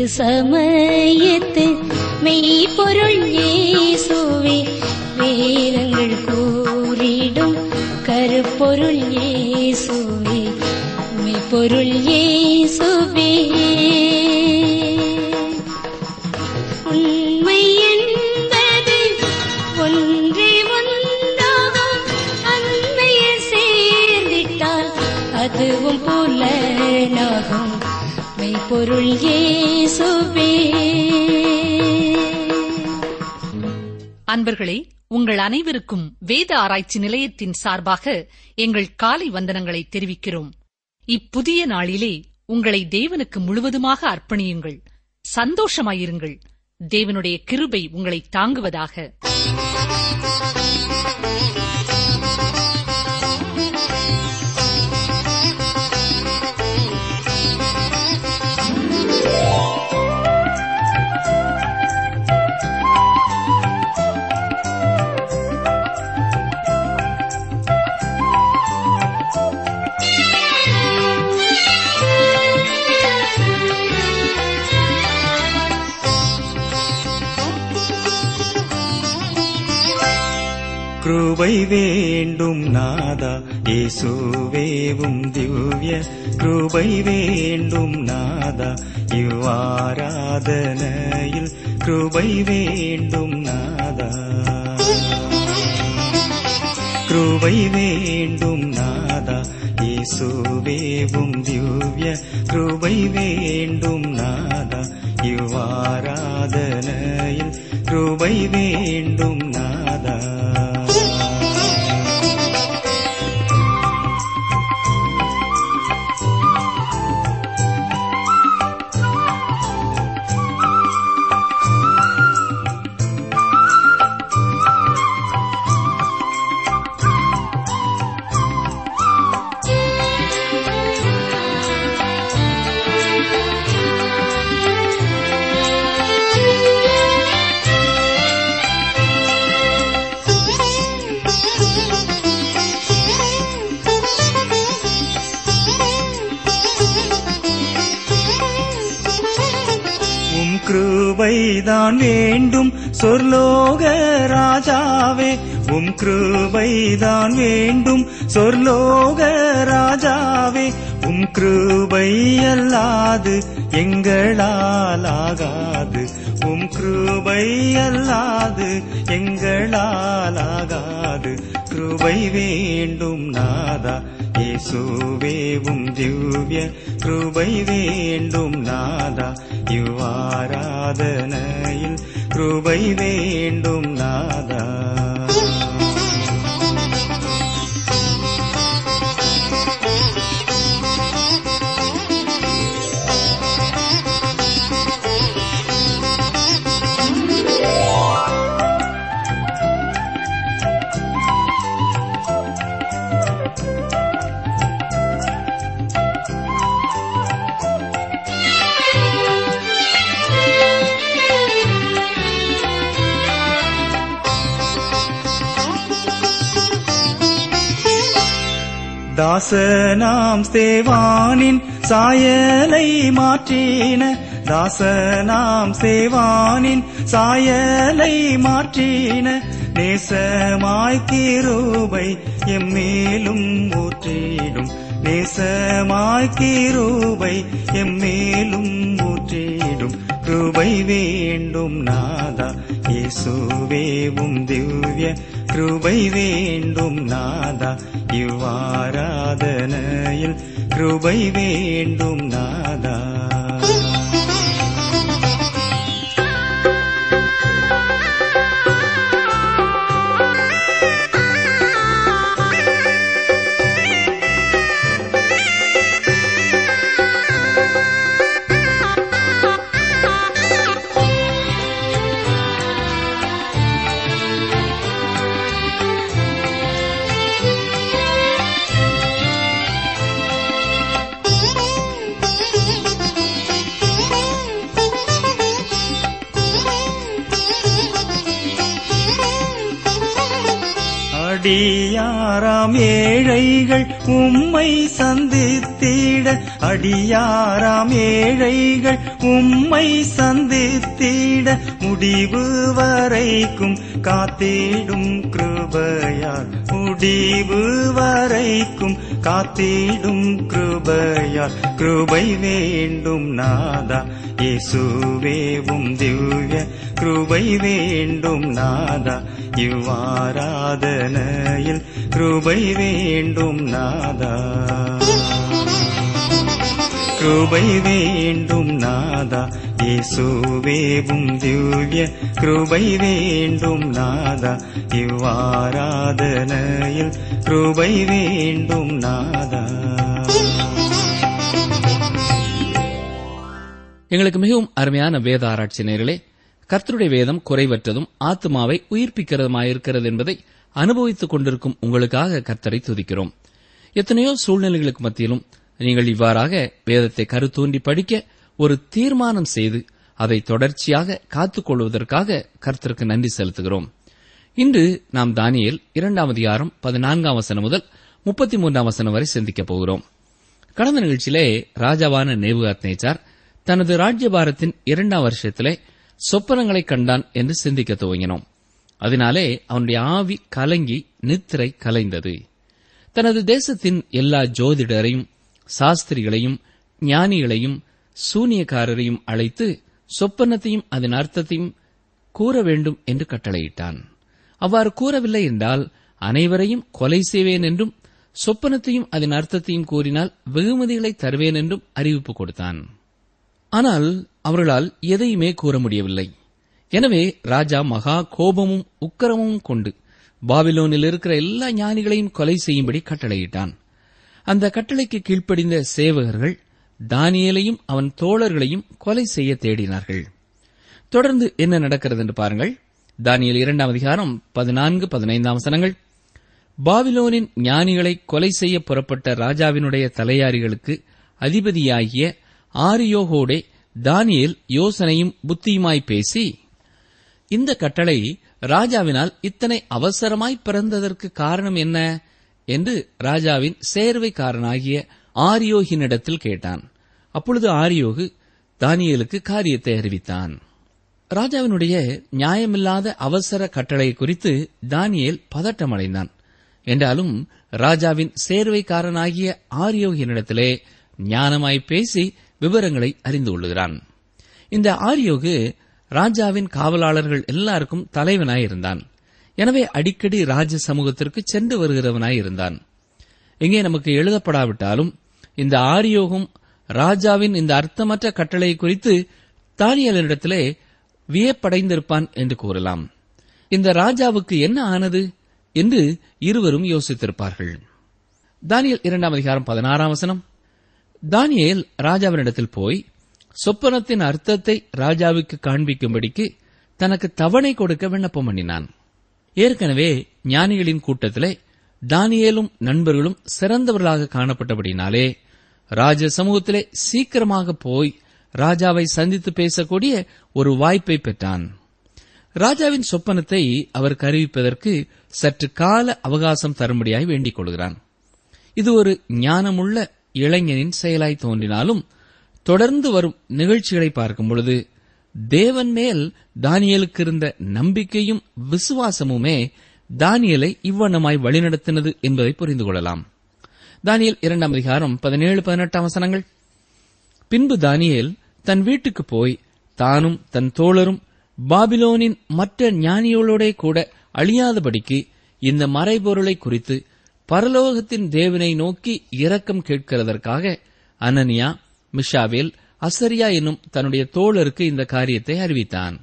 ஏற்று சமயத்து மெய்ப்பொருள் இயேசுவே வேதங்கள் கூறிடும் கருப்பொருள் இயேசுவே மெய்ப்பொருள் இயேசுவே உண்மை என்பது ஒன்றே ஒன்றாகும் அண்மையில் சேர்ந்திட்டால் அதுவும் புலனாகும் மெய்ப்பொருள் இயேசுவே அன்பர்களே உங்கள் அனைவருக்கும் வேத ஆராய்ச்சி நிலையத்தின் சார்பாக எங்கள் காலை வந்தனங்களை தெரிவிக்கிறோம் இப்புதிய நாளிலே உங்களை தேவனுக்கு முழுவதுமாக அர்ப்பணியுங்கள் சந்தோஷமாயிருங்கள் தேவனுடைய கிருபை உங்களை தாங்குவதாக கிருபை வேண்டும் நாதா இயேசுவேவும் திவ்ய கிருபை வேண்டும் நாதா இவ்வாராதனையில் கிருபை வேண்டும் நாதா கிருபை வேண்டும் நாதா இயேசுவேவும் திவ்ய கிருபை வேண்டும் நாதா இவ்வாராதனையில் கிருபை வேண்டும் நாதா உம் கிருபைதான் வேண்டும் சொர்லோக ராஜாவே உம் கிருபைதான் வேண்டும் சொர்லோக ராஜாவே உம் கிருபை அல்லாது எங்களால் ஆகாது உம் கிருபை அல்லாது எங்களால் ஆகாது கிருபை வேண்டும் நாதா இயேசுவேவும் திவ்ய கிருபை வேண்டும் நாதா இவ்வாராதனையில் கிருபை வேண்டும் நாதா தாசனாம் சேவானின் சாயலை மாற்றின தாசனாம் சேவானின் சாயலை மாற்றின நேசமாய் கிருபை எம்மேலும் ஊற்றிடும் நேசமாய் கிருபை எம்மேலும் ஊற்றிடும் கிருபை வேண்டும் நாதா இயேசுவேவும் திவ்ய கிருபை வேண்டும் நாதா இவ்வாராதனையில் கிருபை வேண்டும் நாதா அடியாராம் ஏழைகள் உம்மை சந்தித்திட அடியாராம் ஏழைகள் உம்மை சந்தித்திட முடிவு வரைக்கும் காத்திடும் கிருபையால் முடிவு வரைக்கும் காத்திடும் கிருபையால் கிருபை வேண்டும் நாதா இயேசுவேவும் திவ்ய கிருபை வேண்டும் நாதா இவ்வாராதனையில் கிருபை வேண்டும் நாதா கிருபை வேண்டும் நாதா இயேசுவேவும் திவ்ய கிருபை வேண்டும் நாதா இவ்வாராதனையில் கிருபை வேண்டும் நாதா எங்களுக்கு மிகவும் அருமையான வேத ஆராய்ச்சி நேர்களே கர்த்தருடைய வேதம் குறைவற்றதும் ஆத்மாவை உயிர்ப்பிக்கிறதுமாயிருக்கிறது என்பதை அனுபவித்துக் கொண்டிருக்கும் உங்களுக்காக கர்த்தரை துதிக்கிறோம் எத்தனையோ சூழ்நிலைகளுக்கு மத்தியிலும் நீங்கள் இவ்வாறாக வேதத்தை கருத்தூண்டி படிக்க ஒரு தீர்மானம் செய்து அதை தொடர்ச்சியாக காத்துக் கொள்வதற்காக கர்த்தருக்கு நன்றி செலுத்துகிறோம் இன்று நாம் தானியேல் இரண்டாம் அதிகாரம் பதினான்காம் வசனம் முதல் முப்பத்தி மூன்றாம் வசனம் வரை சிந்திக்கப் போகிறோம் கடந்த நிகழ்ச்சியிலே ராஜாவான நேபுகாத் நேச்சார் தனது ராஜ்யபாரத்தின் இரண்டாம் வருஷத்திலே சொப்பனங்களை கண்டான் என்று சிந்திக்க துவங்கினோம் அதனாலே அவனுடைய ஆவி கலங்கி நித்திரை கலைந்தது தனது தேசத்தின் எல்லா ஜோதிடரையும் சாஸ்திரிகளையும் ஞானிகளையும் சூனியக்காரரையும் அழைத்து சொப்பனத்தையும் அதன் அர்த்தத்தையும் கூற வேண்டும் என்று கட்டளையிட்டான் அவ்வாறு கூறவில்லை என்றால் அனைவரையும் கொலை செய்வேன் என்றும் சொப்பனத்தையும் அதன் அர்த்தத்தையும் கூறினால் வெகுமதிகளை தருவேன் என்றும் அறிவிப்பு கொடுத்தான் ஆனால் அவர்களால் எதையுமே கூற முடியவில்லை எனவே ராஜா மகா கோபமும் உக்கிரமும் கொண்டு பாபிலோனில் இருக்கிற எல்லா ஞானிகளையும் கொலை செய்யும்படி கட்டளையிட்டான் அந்த கட்டளைக்கு கீழ்ப்படிந்த சேவகர்கள் தானியேலையும் அவன் தோழர்களையும் கொலை செய்ய தேடினார்கள் தொடர்ந்து என்ன நடக்கிறது என்று பாருங்கள் தானியேல் இரண்டாம் அதிகாரம் பதினான்கு பதினைந்தாம் வசனங்கள் பாபிலோனின் ஞானிகளை கொலை செய்ய புறப்பட்ட ராஜாவினுடைய தலையாரிகளுக்கு அதிபதியாகிய ஆரியோகோடே தானியேல் யோசனையும் புத்தியுமாய் பேசி இந்த கட்டளை ராஜாவினால் இத்தனை அவசரமாய் பிறந்ததற்கு காரணம் என்ன என்று ராஜாவின் சேர்வைக்காரனாகிய ஆரியோகினிடத்தில் கேட்டான் அப்பொழுது ஆரியோகு தானியேலுக்கு காரியத்தை அறிவித்தான் ராஜாவினுடைய நியாயமில்லாத அவசர கட்டளை குறித்து தானியேல் பதட்டமடைந்தான் என்றாலும் ராஜாவின் சேர்வைக்காரனாகிய ஆரியோகினிடத்திலே ஞானமாய் பேசி விவரங்களை அறிந்து கொள்ளுகிறான் இந்த ஆரியோகு ராஜாவின் காவலாளர்கள் எல்லாருக்கும் தலைவனாயிருந்தான் எனவே அடிக்கடி ராஜ சமூகத்திற்கு சென்று வருகிறவனாய் இருந்தான் இங்கே நமக்கு எழுதப்படாவிட்டாலும் இந்த ஆரியோகம் ராஜாவின் இந்த அர்த்தமற்ற கட்டளை குறித்து தானியலிடத்திலே வியப்படைந்திருப்பான் என்று கூறலாம் இந்த ராஜாவுக்கு என்ன ஆனது என்று இருவரும் யோசித்திருப்பார்கள் தானியல் இரண்டாம் அதிகாரம் பதினாறாம் வசனம் தானியேல் ராஜாவினிடத்தில் போய் சொப்பனத்தின் அர்த்தத்தை ராஜாவுக்கு காண்பிக்கும்படிக்கு தனக்கு தவணை கொடுக்க விண்ணப்பம் பண்ணினான் ஏற்கனவே ஞானிகளின் கூட்டத்திலே தானியேலும் நண்பர்களும் சிறந்தவர்களாக காணப்பட்டபடினாலே ராஜ சமூகத்திலே சீக்கிரமாக போய் ராஜாவை சந்தித்து பேசக்கூடிய ஒரு வாய்ப்பை பெற்றான் ராஜாவின் சொப்பனத்தை அவருக்கு அறிவிப்பதற்கு சற்று கால அவகாசம் தரும்படியாய் வேண்டிக் கொள்கிறான் இது ஒரு ஞானமுள்ள இளைஞனின் செயலாய் தோன்றினாலும் தொடர்ந்து வரும் நிகழ்ச்சிகளை பார்க்கும் பொழுது தேவன் மேல் தானியலுக்கு இருந்த நம்பிக்கையும் விசுவாசமுமே தானியலை இவ்வண்ணமாய் வழிநடத்தினது என்பதை புரிந்து கொள்ளலாம் தானியல் இரண்டாம் அதிகாரம் பதினேழு பதினெட்டாம் வசனங்கள் பின்பு தானியேல் தன் வீட்டுக்கு போய் தானும் தன் தோழரும் பாபிலோனின் மற்ற ஞானிகளோடே கூட அழியாதபடிக்கு இந்த மறைபொருளை குறித்து பரலோகத்தின் தேவனை நோக்கி இரக்கம் கேட்கிறதற்காக அனனியா மிஷாவேல் அசரியா என்னும் தன்னுடைய தோழருக்கு இந்த காரியத்தை அறிவித்தான்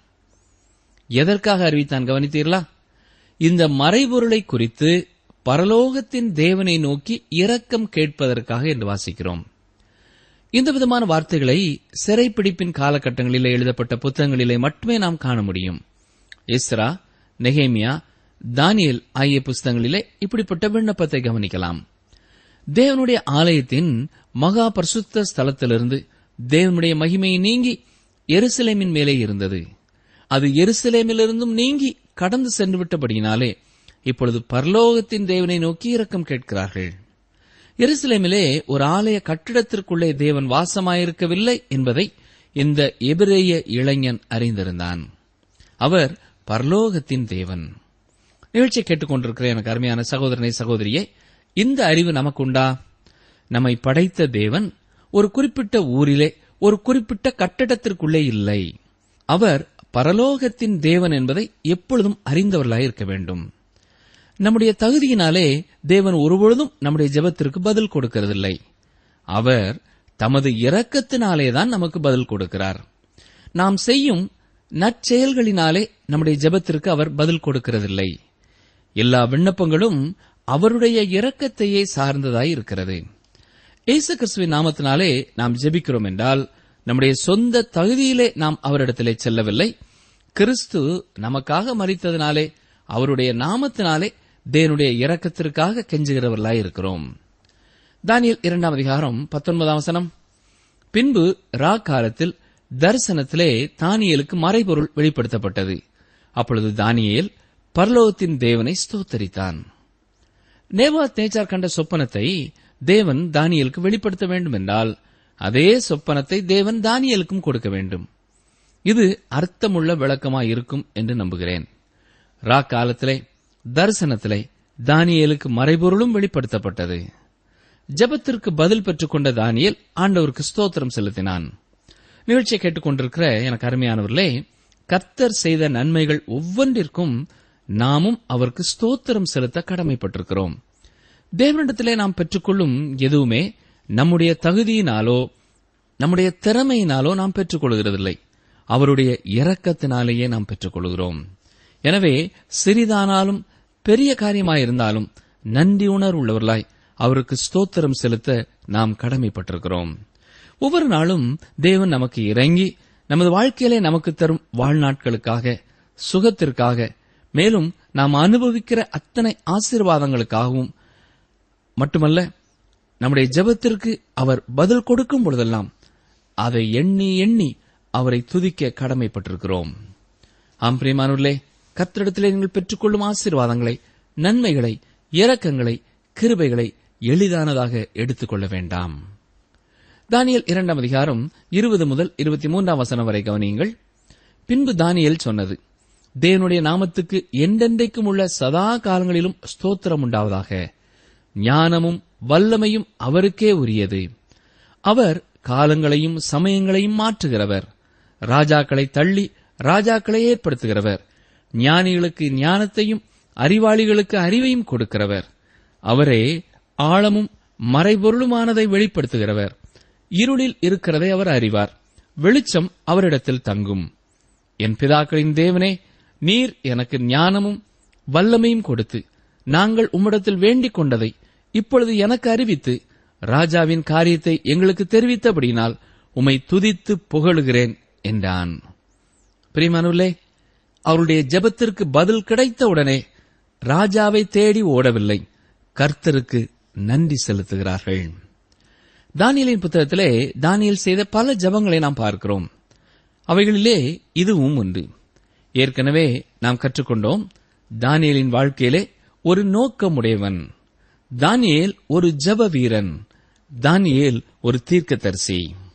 எதற்காக அறிவித்தான் கவனித்தீர்களா இந்த மறைபொருளை குறித்து பரலோகத்தின் தேவனை நோக்கி இரக்கம் கேட்பதற்காக என்று வாசிக்கிறோம் இந்த விதமான வார்த்தைகளை சிறைப்பிடிப்பின் காலகட்டங்களிலே எழுதப்பட்ட புத்தகங்களிலே மட்டுமே நாம் காண முடியும் இஸ்ரா நெகேமியா தானியல் ஆகிய புஸ்தகங்களிலே இப்படிப்பட்ட விண்ணப்பத்தை கவனிக்கலாம் தேவனுடைய ஆலயத்தின் மகா பரிசுத்த ஸ்தலத்திலிருந்து தேவனுடைய மகிமை நீங்கி எருசலேமின் மேலே இருந்தது அது எருசலேமிலிருந்தும் நீங்கி கடந்து சென்று விட்டபடியினாலே இப்பொழுது பரலோகத்தின் தேவனை நோக்கி இரக்கம் கேட்கிறார்கள் எருசலேமிலே ஒரு ஆலய கட்டிடத்திற்குள்ளே தேவன் வாசமாயிருக்கவில்லை என்பதை இந்த எபிரேய இளைஞன் அறிந்திருந்தான் அவர் பரலோகத்தின் தேவன் நிகழ்ச்சியை கேட்டுக்கொண்டிருக்கிற எனக்கு அருமையான சகோதரனை சகோதரியே இந்த அறிவு நமக்குண்டா நம்மை படைத்த தேவன் ஒரு குறிப்பிட்ட ஊரிலே ஒரு குறிப்பிட்ட கட்டடத்திற்குள்ளே இல்லை அவர் பரலோகத்தின் தேவன் என்பதை எப்பொழுதும் அறிந்தவர்களாய் இருக்க வேண்டும் நம்முடைய தகுதியினாலே தேவன் ஒருபொழுதும் நம்முடைய ஜெபத்திற்கு பதில் கொடுக்கிறதில்லை அவர் தமது இரக்கத்தினாலேதான் நமக்கு பதில் கொடுக்கிறார் நாம் செய்யும் நற்செயல்களினாலே நம்முடைய ஜெபத்திற்கு அவர் பதில் கொடுக்கிறதில்லை எல்லா விண்ணப்பங்களும் அவருடைய இரக்கத்தையே சார்ந்ததாய் இருக்கிறது இயேசு கிறிஸ்துவின் நாமத்தினாலே நாம் ஜெபிக்கிறோம் என்றால் நம்முடைய சொந்த தகுதியிலே நாம் அவரிடத்திலே செல்லவில்லை கிறிஸ்து நமக்காக மறித்ததினாலே அவருடைய நாமத்தினாலே தேவனுடைய இரக்கத்திற்காக கெஞ்சுகிறவர்களாய் இருக்கிறோம் தானியல் இரண்டாம் அதிகாரம் பத்தொன்பதாம் வசனம் பின்பு ரா காலத்தில் தரிசனத்திலே தானியேலுக்கு மறைபொருள் வெளிப்படுத்தப்பட்டது அப்பொழுது தானியேல் பரலோகத்தின் தேவனை ஸ்தோத்தரித்தான் நேபாத் நேச்சார் கண்ட சொப்பனத்தை தேவன் தானியலுக்கு வெளிப்படுத்த வேண்டும் என்றால் அதே சொப்பனத்தை தேவன் தானியலுக்கும் கொடுக்க வேண்டும் இது அர்த்தமுள்ள விளக்கமாய் இருக்கும் என்று நம்புகிறேன் ரா காலத்திலே தரிசனத்திலே தானியலுக்கு மறைபொருளும் வெளிப்படுத்தப்பட்டது ஜெபத்திற்கு பதில் பெற்றுக்கொண்ட தானியல் ஆண்டவருக்கு ஸ்தோத்திரம் செலுத்தினான் நிகழ்ச்சியை கேட்டுக்கொண்டிருக்கிற எனக்கு அருமையானவர்களே கர்த்தர் செய்த நன்மைகள் ஒவ்வொன்றிற்கும் நாமும் அவருக்கு ஸ்தோத்திரம் செலுத்த கடமைப்பட்டிருக்கிறோம் தேவனிடத்திலே நாம் பெற்றுக்கொள்ளும் எதுவுமே நம்முடைய தகுதியினாலோ நம்முடைய திறமையினாலோ நாம் பெற்றுக்கொள்கிறதில்லை அவருடைய இரக்கத்தினாலேயே நாம் பெற்றுக்கொள்கிறோம் எனவே சிறிதானாலும் பெரிய காரியமாயிருந்தாலும் நன்றி உணர்வுள்ளவர்களாய் அவருக்கு ஸ்தோத்திரம் செலுத்த நாம் கடமைப்பட்டிருக்கிறோம் ஒவ்வொரு நாளும் தேவன் நமக்கு இறங்கி நமது வாழ்க்கையிலே நமக்கு தரும் வாழ்நாட்களுக்காக சுகத்திற்காக மேலும் நாம் அனுபவிக்கிற அத்தனை ஆசீர்வாதங்களுக்காகவும் மட்டுமல்ல நம்முடைய ஜெபத்திற்கு அவர் பதில் கொடுக்கும் பொழுதெல்லாம் அதை எண்ணி எண்ணி அவரை துதிக்க கடமைப்பட்டிருக்கிறோம் ஆம் பிரியமானவர்களே கத்திரிடத்திலே நீங்கள் பெற்றுக்கொள்ளும் ஆசீர்வாதங்களை நன்மைகளை இரக்கங்களை கிருபைகளை எளிதானதாக எடுத்துக்கொள்ள வேண்டாம் தானியல் இரண்டாம் அதிகாரம் இருபது முதல் இருபத்தி மூன்றாம் வசனம் வரை கவனியுங்கள் பின்பு தானியல் சொன்னது தேவனுடைய நாமத்துக்கு என்றென்றைக்கும் உள்ள சதா காலங்களிலும் ஸ்தோத்திரம் உண்டாவதாக ஞானமும் வல்லமையும் அவருக்கே உரியது அவர் காலங்களையும் சமயங்களையும் மாற்றுகிறவர் ராஜாக்களை தள்ளி ராஜாக்களை ஏற்படுத்துகிறவர் ஞானிகளுக்கு ஞானத்தையும் அறிவாளிகளுக்கு அறிவையும் கொடுக்கிறவர் அவரே ஆழமும் மறைபொருளுமானதை வெளிப்படுத்துகிறவர் இருளில் இருக்கிறதை அவர் அறிவார் வெளிச்சம் அவரிடத்தில் தங்கும் என் பிதாக்களின் தேவனே நீர் எனக்கு ஞானமும் வல்லமையும் கொடுத்து நாங்கள் உம்மிடத்தில் வேண்டிக் கொண்டதை இப்பொழுது எனக்கு அறிவித்து ராஜாவின் காரியத்தை எங்களுக்கு தெரிவித்தபடியினால் உம்மை துதித்து புகழுகிறேன் என்றான் பிரியமானுள்ளே அவருடைய ஜெபத்திற்கு பதில் கிடைத்தவுடனே ராஜாவை தேடி ஓடவில்லை கர்த்தருக்கு நன்றி செலுத்துகிறார்கள் தானியலின் புத்தகத்திலே தானியல் செய்த பல ஜெபங்களை நாம் பார்க்கிறோம் அவைகளிலே இதுவும் உண்டு ஏற்கனவே நாம் கற்றுக்கொண்டோம் தானியலின் வாழ்க்கையிலே ஒரு நோக்கமுடையவன் தானியேல் ஒரு ஜெப வீரன் தானியேல் ஒரு தீர்க்கதரிசி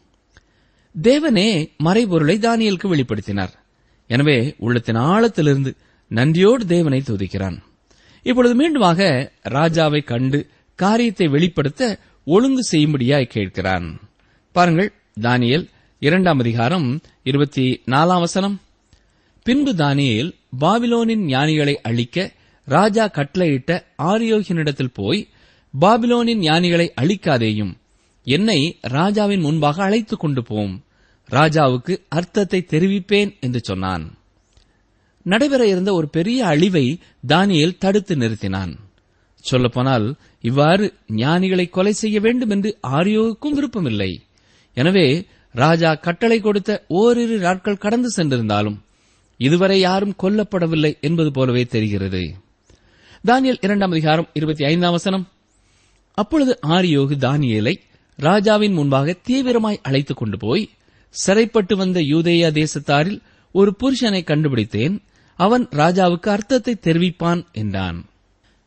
தேவனே மறைபொருளை தானியலுக்கு வெளிப்படுத்தினார் எனவே உள்ளத்தின் ஆழத்திலிருந்து நன்றியோடு தேவனை துதிக்கிறான் இப்பொழுது மீண்டுமாக ராஜாவை கண்டு காரியத்தை வெளிப்படுத்த ஒழுங்கு செய்யும்படியாய் கேட்கிறான் பாருங்கள் தானியல் இரண்டாம் அதிகாரம் இருபத்தி நாலாம் வசனம் பின்பு தானியேல் பாபிலோனின் ஞானிகளை அழிக்க ராஜா கட்டளையிட்ட ஆரியோகினிடத்தில் போய் பாபிலோனின் ஞானிகளை அழிக்காதேயும் என்னை ராஜாவின் முன்பாக அழைத்துக் கொண்டு போம் ராஜாவுக்கு அர்த்தத்தை தெரிவிப்பேன் என்று சொன்னான் நடைபெற இருந்த ஒரு பெரிய அழிவை தானியேல் தடுத்து நிறுத்தினான் சொல்லப்போனால் இவ்வாறு ஞானிகளை கொலை செய்ய வேண்டும் என்று ஆரியோவுக்கும் விருப்பமில்லை எனவே ராஜா கட்டளை கொடுத்த ஓரிரு நாட்கள் கடந்து சென்றிருந்தாலும் இதுவரை யாரும் கொல்லப்படவில்லை என்பது போலவே தெரிகிறது தானியல் இரண்டாம் அதிகாரம் இருபத்தி ஐந்தாம் வசனம் அப்பொழுது ஆரியோகு தானியேலை ராஜாவின் முன்பாக தீவிரமாய் அழைத்துக் கொண்டு போய் சிறைப்பட்டு வந்த யூதேயா தேசத்தாரில் ஒரு புருஷனை கண்டுபிடித்தேன் அவன் ராஜாவுக்கு அர்த்தத்தை தெரிவிப்பான் என்றான்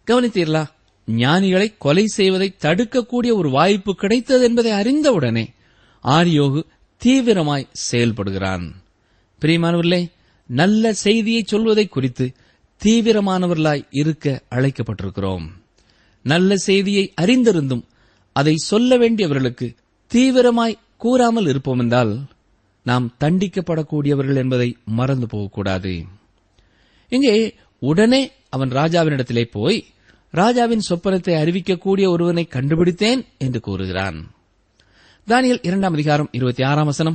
கவனித்தீர்களா ஞானிகளை கொலை செய்வதை தடுக்கக்கூடிய ஒரு வாய்ப்பு கிடைத்தது என்பதை அறிந்தவுடனே ஆரியோகு தீவிரமாய் செயல்படுகிறான் பிரியமானவர்களே நல்ல செய்தியை சொல்வதை குறித்து தீவிரமானவர்களாய் இருக்க அழைக்கப்பட்டிருக்கிறோம் நல்ல செய்தியை அறிந்திருந்தும் அதை சொல்ல வேண்டியவர்களுக்கு தீவிரமாய் கூறாமல் இருப்போம் என்றால் நாம் தண்டிக்கப்படக்கூடியவர்கள் என்பதை மறந்து போகக்கூடாது இங்கே உடனே அவன் ராஜாவினிடத்திலே போய் ராஜாவின் சொப்பனத்தை அறிவிக்கக்கூடிய ஒருவனை கண்டுபிடித்தேன் என்று கூறுகிறான் தானியல் இரண்டாம் அதிகாரம் இருபத்தி ஆறாம் வசனம்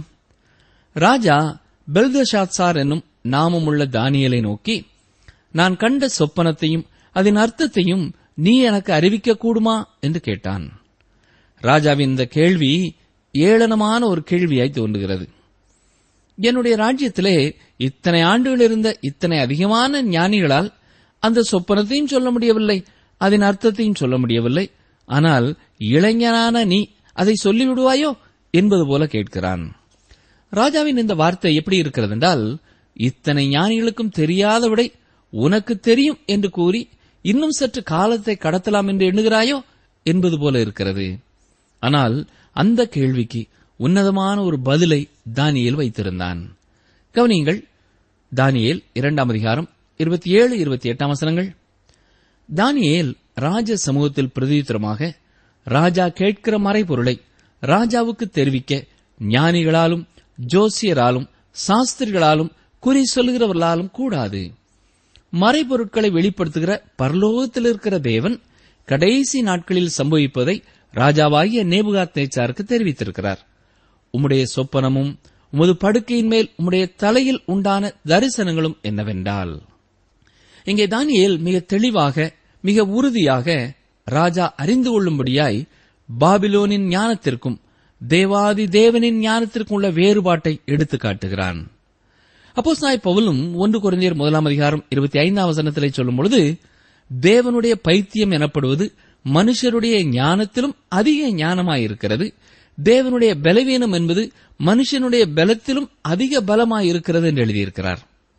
ராஜா பெல்தஷாத்சார் என்னும் நாமமுள்ள தானியலை நோக்கி நான் கண்ட சொப்பனத்தையும் அதன் அர்த்தத்தையும் நீ எனக்கு அறிவிக்க கூடுமா என்று கேட்டான் ராஜாவின் இந்த கேள்வி ஏளனமான ஒரு கேள்வியாய் தோன்றுகிறது என்னுடைய ராஜ்யத்திலே இத்தனை ஆண்டுகள் இருந்த இத்தனை அதிகமான ஞானிகளால் அந்த சொப்பனத்தையும் சொல்ல முடியவில்லை அதன் அர்த்தத்தையும் சொல்ல முடியவில்லை ஆனால் இளைஞனான நீ அதை சொல்லிவிடுவாயோ என்பது போல கேட்கிறான் ராஜாவின் இந்த வார்த்தை எப்படி இருக்கிறது என்றால் இத்தனை ஞானிகளுக்கும் தெரியாத விடை உனக்கு தெரியும் என்று கூறி இன்னும் சற்று காலத்தை கடத்தலாம் என்று எண்ணுகிறாயோ என்பது போல இருக்கிறது ஆனால் அந்த கேள்விக்கு உன்னதமான ஒரு பதிலை தானியேல் வைத்திருந்தான் கவனியுங்கள் தானியேல் இரண்டாம் அதிகாரம் இருபத்தி ஏழு இருபத்தி எட்டாம் வசனங்கள் தானியேல் ராஜ சமூகத்தில் பிரதியுத்தரமாக ராஜா கேட்கிற மறைபொருளை ராஜாவுக்கு தெரிவிக்க ஞானிகளாலும் ஜோசியராலும் சாஸ்திரிகளாலும் குறி சொல்லுகிறவர்களாலும் கூடாது மறைபொருட்களை வெளிப்படுத்துகிற பரலோகத்தில் இருக்கிற தேவன் கடைசி நாட்களில் சம்பவிப்பதை ராஜாவாகிய நேபுகாத் நேச்சாருக்கு தெரிவித்திருக்கிறார் உம்முடைய சொப்பனமும் உமது படுக்கையின் மேல் உம்முடைய தலையில் உண்டான தரிசனங்களும் என்னவென்றால் இங்கே தானியேல் மிக தெளிவாக மிக உறுதியாக ராஜா அறிந்து கொள்ளும்படியாய் பாபிலோனின் ஞானத்திற்கும் தேவாதி தேவனின் ஞானத்திற்கும் உள்ள வேறுபாட்டை எடுத்து காட்டுகிறான் அப்போஸ் நாய் பவுலும் ஒன்று குறைந்தர் முதலாம் அதிகாரம் இருபத்தி ஐந்தாம் வசனத்திலே சொல்லும் பொழுது தேவனுடைய பைத்தியம் எனப்படுவது மனுஷருடைய ஞானத்திலும் அதிக ஞானமாயிருக்கிறது தேவனுடைய பலவீனம் என்பது மனுஷனுடைய பலத்திலும் அதிக பலமாயிருக்கிறது என்று எழுதியிருக்கிறார்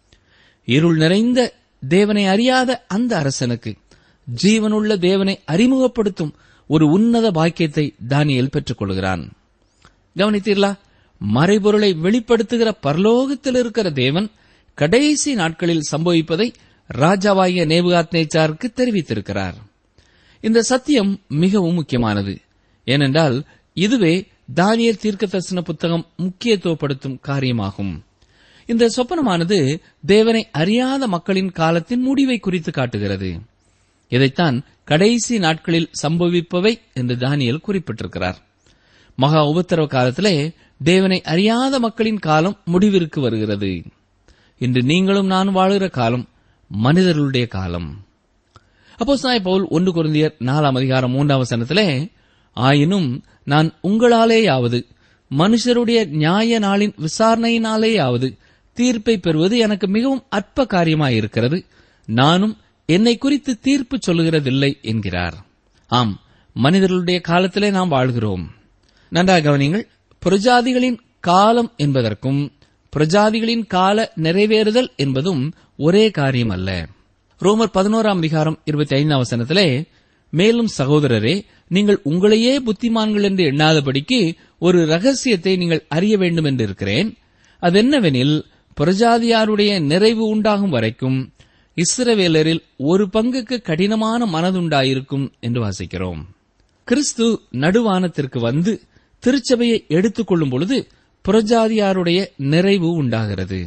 இருள் நிறைந்த தேவனை அறியாத அந்த அரசனுக்கு ஜீவனுள்ள தேவனை அறிமுகப்படுத்தும் ஒரு உன்னத பாக்கியத்தை தானியேல் பெற்றுக் கொள்கிறான் கவனித்தீர்களா மறைபொருளை வெளிப்படுத்துகிற பரலோகத்தில் இருக்கிற தேவன் கடைசி நாட்களில் சம்பவிப்பதை ராஜாவாகிய நேபுகாத் நேச்சாருக்கு தெரிவித்திருக்கிறார் இந்த சத்தியம் மிகவும் முக்கியமானது ஏனென்றால் இதுவே தானியல் தீர்க்க தரிசன புத்தகம் முக்கியத்துவப்படுத்தும் காரியமாகும் இந்த சொப்பனமானது தேவனை அறியாத மக்களின் காலத்தின் முடிவை குறித்து காட்டுகிறது இதைத்தான் கடைசி நாட்களில் சம்பவிப்பவை என்று தானியல் குறிப்பிட்டிருக்கிறார் மகா உபத்திரவ காலத்திலே தேவனை அறியாத மக்களின் காலம் முடிவிற்கு வருகிறது இன்று நீங்களும் நான் வாழுகிற காலம் மனிதர்களுடைய காலம் அப்போ சாய் பவுல் ஒன்று குருந்தியர் நாலாம் அதிகாரம் மூன்றாம் வசனத்திலே ஆயினும் நான் உங்களாலேயாவது மனுஷருடைய நியாய நாளின் விசாரணையினாலேயாவது தீர்ப்பை பெறுவது எனக்கு மிகவும் அற்ப காரியமாயிருக்கிறது நானும் என்னை குறித்து தீர்ப்பு சொல்லுகிறதில்லை என்கிறார் ஆம் மனிதர்களுடைய காலத்திலே நாம் வாழ்கிறோம் நன்றாக கவனிங்கள் பிரஜாதிகளின் காலம் என்பதற்கும் பிரஜாதிகளின் கால நிறைவேறுதல் என்பதும் ஒரே காரியம் அல்ல ரோமர் பதினோராம் அதிகாரம் இருபத்தி ஐந்தாம் வசனத்திலே மேலும் சகோதரரே நீங்கள் உங்களையே புத்திமான்கள் என்று எண்ணாதபடிக்கு ஒரு ரகசியத்தை நீங்கள் அறிய வேண்டும் என்று இருக்கிறேன் அதென்னவெனில் பிரஜாதியாருடைய நிறைவு உண்டாகும் வரைக்கும் இஸ்ரவேலரில் ஒரு பங்குக்கு கடினமான மனதுண்டாயிருக்கும் என்று வாசிக்கிறோம் கிறிஸ்து நடுவானத்திற்கு வந்து திருச்சபையை எடுத்துக் கொள்ளும் பொழுது புறஜாதியாருடைய நிறைவு உண்டாகிறது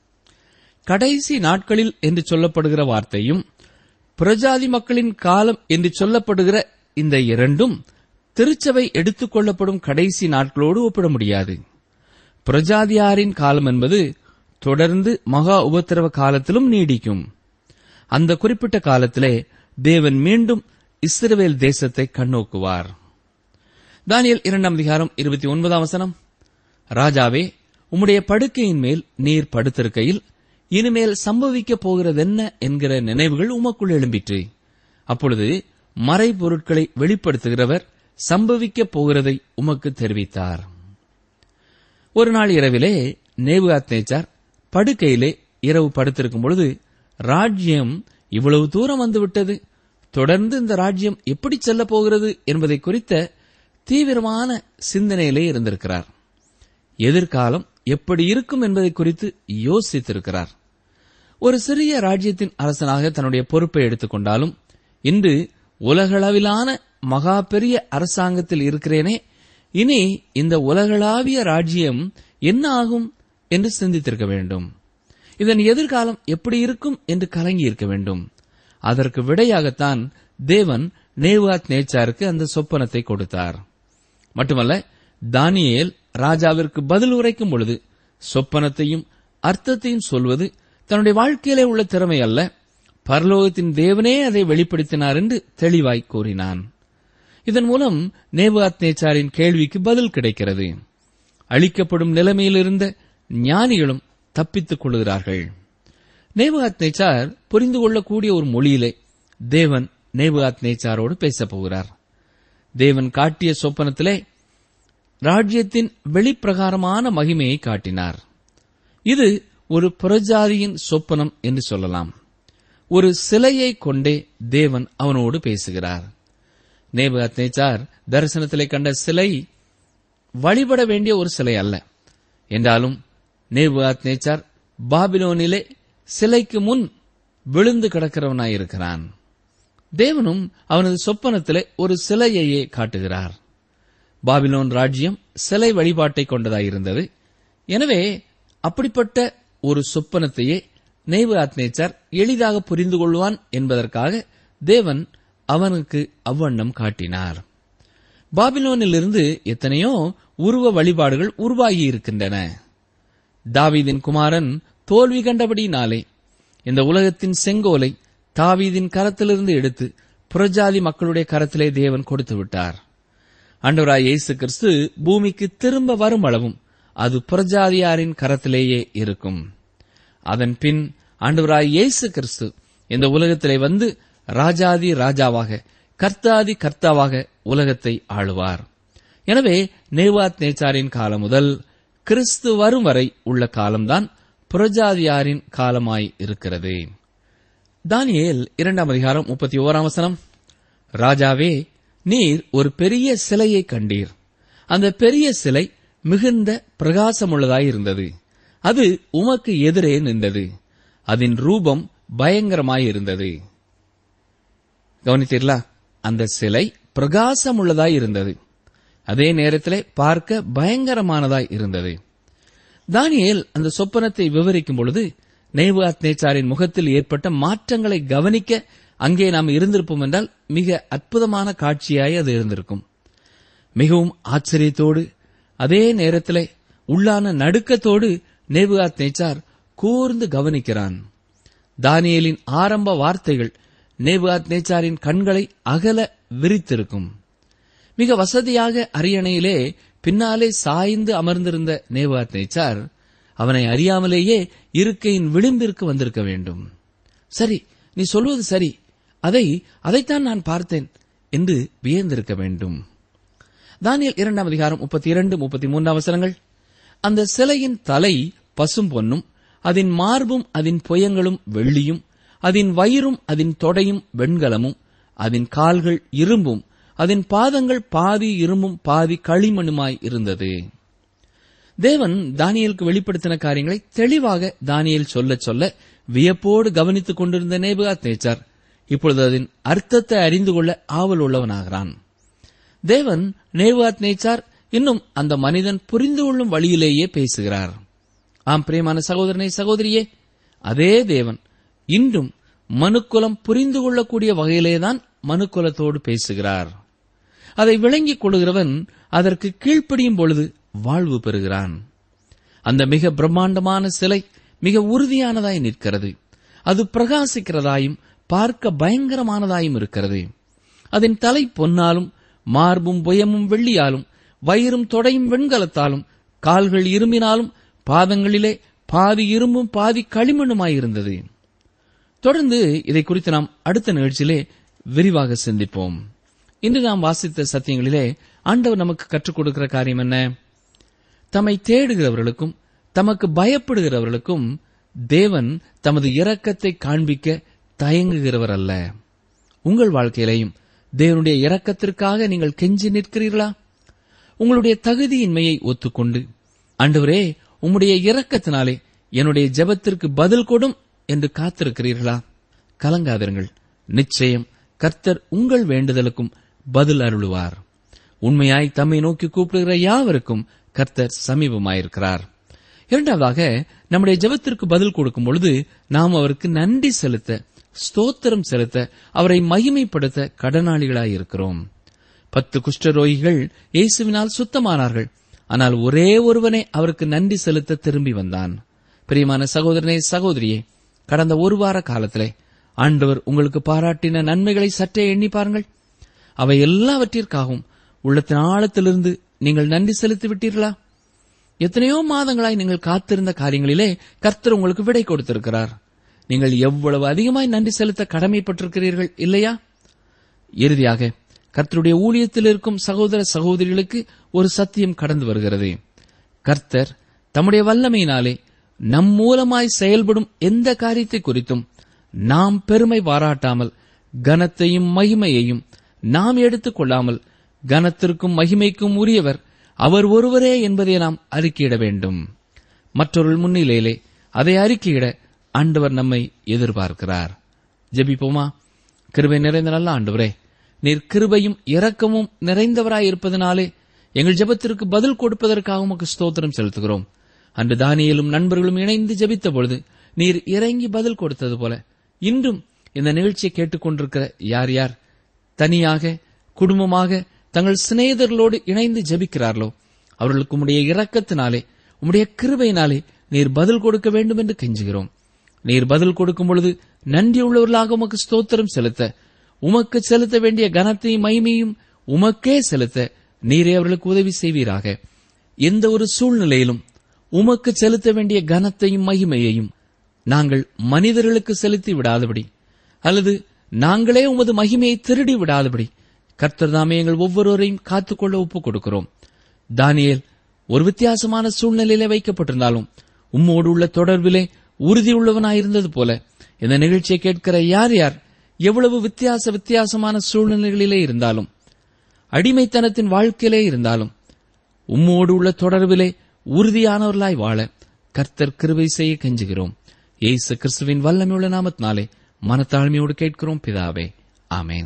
கடைசி நாட்களில் என்று சொல்லப்படுகிற வார்த்தையும் புறஜாதி மக்களின் காலம் என்று சொல்லப்படுகிற இந்த இரண்டும் திருச்சபை எடுத்துக் கொள்ளப்படும் கடைசி நாட்களோடு ஒப்பிட முடியாது புறஜாதியாரின் காலம் என்பது தொடர்ந்து மகா உபத்திரவ காலத்திலும் நீடிக்கும் அந்த குறிப்பிட்ட காலத்திலே தேவன் மீண்டும் இஸ்ரவேல் தேசத்தை கண்ணோக்குவார் தானியல் இரண்டாம் அதிகாரம் இருபத்தி ஒன்பதாம் வசனம் ராஜாவே உம்முடைய படுக்கையின் மேல் நீர் படுத்திருக்கையில் இனிமேல் சம்பவிக்கப் போகிறதென்ன என்கிற நினைவுகள் உமக்குள் எழும்பிற்று அப்பொழுது மறைபொருட்களை வெளிப்படுத்துகிறவர் சம்பவிக்கப் போகிறதை உமக்கு தெரிவித்தார் ஒரு நாள் இரவிலே நேபுகாத் நேச்சார் படுக்கையிலே இரவு படுத்திருக்கும் பொழுது ராஜ்யம் இவ்வளவு தூரம் வந்துவிட்டது தொடர்ந்து இந்த ராஜ்யம் எப்படி செல்ல போகிறது என்பதை குறித்த தீவிரமான சிந்தனையிலே இருந்திருக்கிறார் எதிர்காலம் எப்படி இருக்கும் என்பதை குறித்து யோசித்திருக்கிறார் ஒரு சிறிய ராஜ்யத்தின் அரசனாக தன்னுடைய பொறுப்பை எடுத்துக்கொண்டாலும் இன்று உலகளவிலான மகா பெரிய அரசாங்கத்தில் இருக்கிறேனே இனி இந்த உலகளாவிய ராஜ்யம் என்ன ஆகும் என்று சிந்தித்திருக்க வேண்டும் இதன் எதிர்காலம் எப்படி இருக்கும் என்று கலங்கி இருக்க வேண்டும் அதற்கு விடையாகத்தான் தேவன் நேவாத் நேச்சாருக்கு அந்த சொப்பனத்தை கொடுத்தார் மட்டுமல்ல தானியேல் ராஜாவிற்கு பதில் உரைக்கும் பொழுது சொப்பனத்தையும் அர்த்தத்தையும் சொல்வது தன்னுடைய வாழ்க்கையிலே உள்ள திறமை அல்ல பரலோகத்தின் தேவனே அதை வெளிப்படுத்தினார் என்று தெளிவாய் கூறினான் இதன் மூலம் நேபாத் நேச்சாரின் கேள்விக்கு பதில் கிடைக்கிறது அளிக்கப்படும் நிலைமையில் இருந்த ஞானிகளும் தப்பித்துக் கொள்கிறார்கள் நேபாத் நேச்சார் புரிந்து கொள்ளக்கூடிய ஒரு மொழியிலே தேவன் நேபாத் நேச்சாரோடு பேசப் போகிறார் தேவன் காட்டிய சொப்பனத்திலே ராஜ்யத்தின் வெளிப்பிரகாரமான மகிமையை காட்டினார் இது ஒரு புறஜாதியின் சொப்பனம் என்று சொல்லலாம் ஒரு சிலையை கொண்டே தேவன் அவனோடு பேசுகிறார் நேபுகாத் நேச்சார் தரிசனத்திலே கண்ட சிலை வழிபட வேண்டிய ஒரு சிலை அல்ல என்றாலும் நேபுகாத் நேச்சார் பாபிலோனிலே சிலைக்கு முன் விழுந்து கிடக்கிறவனாயிருக்கிறான் தேவனும் அவனது சொப்பனத்திலே ஒரு சிலையையே காட்டுகிறார் பாபிலோன் ராஜ்யம் சிலை வழிபாட்டை கொண்டதாயிருந்தது எனவே அப்படிப்பட்ட ஒரு சொப்பனத்தையே நேவு ஆத்னேச்சர் எளிதாக புரிந்து கொள்வான் என்பதற்காக தேவன் அவனுக்கு அவ்வண்ணம் காட்டினார் பாபிலோனிலிருந்து எத்தனையோ உருவ வழிபாடுகள் உருவாகி இருக்கின்றன தாவீதின் குமாரன் தோல்வி கண்டபடியினாலே இந்த உலகத்தின் செங்கோலை தாவீதின் கரத்திலிருந்து எடுத்து புறஜாதி மக்களுடைய கரத்திலே தேவன் கொடுத்து விட்டார் ஆண்டவராய் இயேசு கிறிஸ்து பூமிக்கு திரும்ப வரும் அளவும் அது புறஜாதியாரின் கரத்திலேயே இருக்கும் அதன் பின் ஆண்டவராய் இயேசு கிறிஸ்து இந்த உலகத்திலே வந்து ராஜாதி ராஜாவாக கர்த்தாதி கர்த்தாவாக உலகத்தை ஆளுவார் எனவே நேவாத் நேச்சாரின் காலம் முதல் கிறிஸ்து வரும் வரை உள்ள காலம்தான் புறஜாதியாரின் காலமாய் இருக்கிறது தானியேல் இரண்டாம் அதிகாரம் முப்பத்தி ஓராம் வசனம் ராஜாவே நீர் ஒரு பெரிய சிலையை கண்டீர் அந்த பெரிய சிலை மிகுந்த பிரகாசமுள்ளதாயிருந்தது அது உமக்கு எதிரே நின்றது அதன் ரூபம் பயங்கரமாயிருந்தது கவனித்தீர்களா அந்த சிலை பிரகாசமுள்ளதாய் இருந்தது அதே நேரத்திலே பார்க்க பயங்கரமானதாய் இருந்தது தானியேல் அந்த சொப்பனத்தை விவரிக்கும் பொழுது நேவாத் நேச்சாரின் முகத்தில் ஏற்பட்ட மாற்றங்களை கவனிக்க அங்கே நாம் இருந்திருப்போம் என்றால் மிக அற்புதமான காட்சியாய் அது இருந்திருக்கும் மிகவும் ஆச்சரியத்தோடு அதே நேரத்திலே உள்ளான நடுக்கத்தோடு நேபுகாத் நேச்சார் கூர்ந்து கவனிக்கிறான் தானியேலின் ஆரம்ப வார்த்தைகள் நேபுகாத் நேச்சாரின் கண்களை அகல விரித்திருக்கும் மிக வசதியாக அரியணையிலே பின்னாலே சாய்ந்து அமர்ந்திருந்த நேபுகாத் நேச்சார் அவனை அறியாமலேயே இருக்கையின் விளிம்பிற்கு வந்திருக்க வேண்டும் சரி நீ சொல்வது சரி அதை அதைத்தான் நான் பார்த்தேன் என்று வியந்திருக்க வேண்டும் தானியல் இரண்டாம் அதிகாரம் முப்பத்தி இரண்டு முப்பத்தி மூன்றாம் அவசரங்கள் அந்த சிலையின் தலை பசும் பொன்னும் அதன் மார்பும் அதன் புயங்களும் வெள்ளியும் அதன் வயிறும் அதன் தொடையும் வெண்கலமும் அதன் கால்கள் இரும்பும் அதன் பாதங்கள் பாதி இரும்பும் பாதி களிமண்ணுமாய் இருந்தது தேவன் தானியலுக்கு வெளிப்படுத்தின காரியங்களை தெளிவாக தானியல் சொல்ல சொல்ல வியப்போடு கவனித்துக் கொண்டிருந்த நேபுகாத் நேச்சார் இப்பொழுது அதன் அர்த்தத்தை அறிந்து கொள்ள ஆவல் உள்ளவனாகிறான் தேவன் நேவாத் நேச்சார் இன்னும் அந்த மனிதன் புரிந்து கொள்ளும் வழியிலேயே பேசுகிறார் ஆம் பிரியமான சகோதரனை சகோதரியே அதே தேவன் இன்றும் மனுக்குலம் புரிந்து கொள்ளக்கூடிய வகையிலேதான் மனுக்குலத்தோடு பேசுகிறார் அதை விளங்கிக் கொள்கிறவன் அதற்கு கீழ்ப்படியும் பொழுது வாழ்வு பெறுகிறான் அந்த மிக பிரம்மாண்டமான சிலை மிக உறுதியானதாய் நிற்கிறது அது பிரகாசிக்கிறதாயும் பார்க்க பயங்கரமானதாயும் இருக்கிறது அதன் தலை பொன்னாலும் மார்பும் புயமும் வெள்ளியாலும் வயிறும் தொடையும் வெண்கலத்தாலும் கால்கள் இரும்பினாலும் பாதங்களிலே பாதி இரும்பும் பாதி களிமண்ணுமாயிருந்தது தொடர்ந்து இதை குறித்து நாம் அடுத்த நிகழ்ச்சியிலே விரிவாக சிந்திப்போம் இன்று நாம் வாசித்த சத்தியங்களிலே ஆண்டவர் நமக்கு கற்றுக் கொடுக்கிற காரியம் என்ன தம்மை தேடுகிறவர்களுக்கும் தமக்கு பயப்படுகிறவர்களுக்கும் தேவன் தமது இரக்கத்தை காண்பிக்க தயங்குகிறவர் அல்ல உங்கள் வாழ்க்கையிலையும் தேவனுடைய இரக்கத்திற்காக நீங்கள் கெஞ்சி நிற்கிறீர்களா உங்களுடைய தகுதியின்மையை ஒத்துக்கொண்டு ஆண்டவரே உம்முடைய இரக்கத்தினாலே என்னுடைய ஜெபத்திற்கு பதில் கொடும் என்று காத்திருக்கிறீர்களா கலங்காதிருங்கள் நிச்சயம் கர்த்தர் உங்கள் வேண்டுதலுக்கும் பதில் அருளுவார் உண்மையாய் தம்மை நோக்கி கூப்பிடுகிற யாவருக்கும் கர்த்தர் சமீபமாயிருக்கிறார் இரண்டாவதாக நம்முடைய ஜெபத்திற்கு பதில் கொடுக்கும் பொழுது நாம் அவருக்கு நன்றி செலுத்த ஸ்தோத்திரம் செலுத்த அவரை மகிமைப்படுத்த கடனாளிகளாயிருக்கிறோம் பத்து குஷ்டரோகிகள் இயேசுவினால் சுத்தமானார்கள் ஆனால் ஒரே ஒருவனே அவருக்கு நன்றி செலுத்த திரும்பி வந்தான் பிரியமான சகோதரனே சகோதரியே கடந்த ஒரு வார காலத்திலே ஆண்டவர் உங்களுக்கு பாராட்டின நன்மைகளை சற்றே எண்ணி பாருங்கள் அவை எல்லாவற்றிற்காகவும் உள்ளத்தின் ஆழத்திலிருந்து நீங்கள் நன்றி செலுத்தி விட்டீர்களா எத்தனையோ மாதங்களாய் நீங்கள் காத்திருந்த காரியங்களிலே கர்த்தர் உங்களுக்கு விடை கொடுத்திருக்கிறார் நீங்கள் எவ்வளவு அதிகமாய் நன்றி செலுத்த கடமைப்பட்டிருக்கிறீர்கள் இல்லையா இறுதியாக கர்த்தருடைய ஊழியத்தில் இருக்கும் சகோதர சகோதரிகளுக்கு ஒரு சத்தியம் கடந்து வருகிறது கர்த்தர் தம்முடைய வல்லமையினாலே நம் மூலமாய் செயல்படும் எந்த காரியத்தை குறித்தும் நாம் பெருமை பாராட்டாமல் கனத்தையும் மகிமையையும் நாம் எடுத்துக் கொள்ளாமல் கனத்திற்கும் மகிமைக்கும் உரியவர் அவர் ஒருவரே என்பதை நாம் அறிக்கையிட வேண்டும் மற்றொரு முன்னிலையிலே அதை அறிக்கையிட ஆண்டவர் நம்மை எதிர்பார்க்கிறார் ஜெபிப்போமா கிருபை நிறைந்த நல்ல ஆண்டவரே நீர் கிருபையும் இரக்கமும் நிறைந்தவராயிருப்பதனாலே எங்கள் ஜெபத்திற்கு பதில் கொடுப்பதற்காக உமக்கு ஸ்தோத்திரம் செலுத்துகிறோம் அன்று தானியலும் நண்பர்களும் இணைந்து ஜெபித்த பொழுது நீர் இறங்கி பதில் கொடுத்தது போல இன்றும் இந்த நிகழ்ச்சியை கேட்டுக்கொண்டிருக்கிற யார் யார் தனியாக குடும்பமாக தங்கள் சிநேகிதர்களோடு இணைந்து ஜெபிக்கிறார்களோ அவர்களுக்கு உம்முடைய இரக்கத்தினாலே உம்முடைய கிருபையினாலே நீர் பதில் கொடுக்க வேண்டும் என்று கெஞ்சுகிறோம் நீர் பதில் கொடுக்கும் பொழுது நன்றியுள்ளவர்களாக உமக்கு ஸ்தோத்திரம் செலுத்த உமக்கு செலுத்த வேண்டிய கனத்தையும் மகிமையும் உமக்கே செலுத்த நீரே அவர்களுக்கு உதவி செய்வீராக எந்த ஒரு சூழ்நிலையிலும் உமக்கு செலுத்த வேண்டிய கனத்தையும் மகிமையையும் நாங்கள் மனிதர்களுக்கு செலுத்தி விடாதபடி அல்லது நாங்களே உமது மகிமையை திருடி விடாதபடி கர்த்தர் தாமே எங்கள் ஒவ்வொருவரையும் காத்துக்கொள்ள ஒப்புக் கொடுக்கிறோம் தானியேல் ஒரு வித்தியாசமான சூழ்நிலையிலே வைக்கப்பட்டிருந்தாலும் உம்மோடு உள்ள தொடர்பிலே உறுதியுள்ளவனாயிருந்தது போல இந்த நிகழ்ச்சியை கேட்கிற யார் யார் எவ்வளவு வித்தியாச வித்தியாசமான சூழ்நிலைகளிலே இருந்தாலும் அடிமைத்தனத்தின் வாழ்க்கையிலே இருந்தாலும் உம்மோடு உள்ள தொடர்பிலே உறுதியானவர்களாய் வாழ கர்த்தர் கிருபை செய்ய கெஞ்சுகிறோம் இயேசு கிறிஸ்துவின் வல்லமையுள்ள நாமத்தினாலே மனத்தாழ்மையோடு கேட்கிறோம் பிதாவே ஆமேன்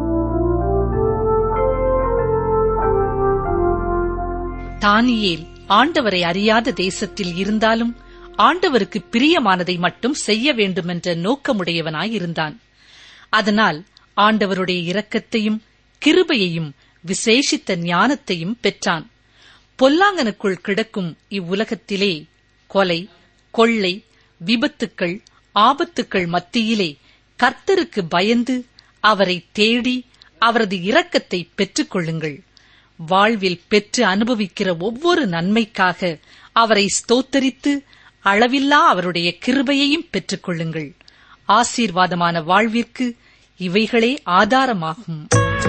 தானியேல் ஆண்டவரை அறியாத தேசத்தில் இருந்தாலும் ஆண்டவருக்கு பிரியமானதை மட்டும் செய்ய வேண்டுமென்ற நோக்கமுடையவனாயிருந்தான் அதனால் ஆண்டவருடைய இரக்கத்தையும் கிருபையையும் விசேஷித்த ஞானத்தையும் பெற்றான் பொல்லாங்கனுக்குள் கிடக்கும் இவ்வுலகத்திலே கொலை கொள்ளை விபத்துக்கள் ஆபத்துக்கள் மத்தியிலே கர்த்தருக்கு பயந்து அவரை தேடி அவரது இரக்கத்தை பெற்றுக் கொள்ளுங்கள் வாழ்வில் பெற்று அனுபவிக்கிற ஒவ்வொரு நன்மைக்காக அவரை ஸ்தோத்தரித்து அளவில்லா அவருடைய கிருபையையும் பெற்றுக் கொள்ளுங்கள் ஆசீர்வாதமான வாழ்விற்கு இவைகளே ஆதாரமாகும்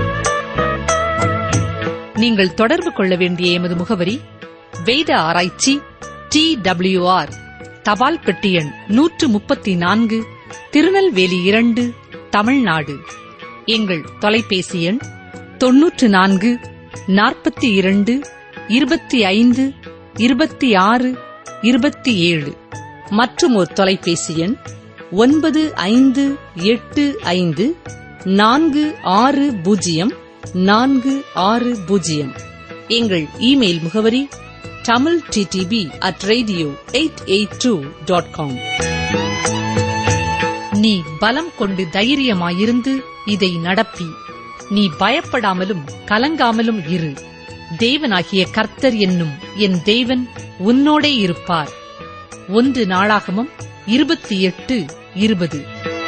நீங்கள் தொடர்பு கொள்ள வேண்டிய எமது முகவரி வேத ஆராய்ச்சி டி ஆர் தபால் பெட்டி எண் நூற்று முப்பத்தி நான்கு திருநெல்வேலி இரண்டு தமிழ்நாடு எங்கள் தொலைபேசி எண் தொன்னூற்று நான்கு நாற்பத்தி இரண்டு இருபத்தி ஐந்து இருபத்தி ஆறு இருபத்தி ஏழு மற்றும் ஒரு தொலைபேசி எண் ஒன்பது ஐந்து எட்டு ஐந்து நான்கு ஆறு பூஜ்ஜியம் நான்கு ஆறு பூஜ்ஜியம் எங்கள் இமெயில் முகவரி Tamil DTP at radio eight eight two dot com நீ பலம் கொண்டு தைரியமாயிருந்து இதை நடப்பி நீ பயப்படாமலும் கலங்காமலும் இரு தேவனாகிய கர்த்தர் என்னும் என் தேவன் உன்னோடே இருப்பார் ஒன்று நாளாகமம் இருபத்தி எட்டு இருபது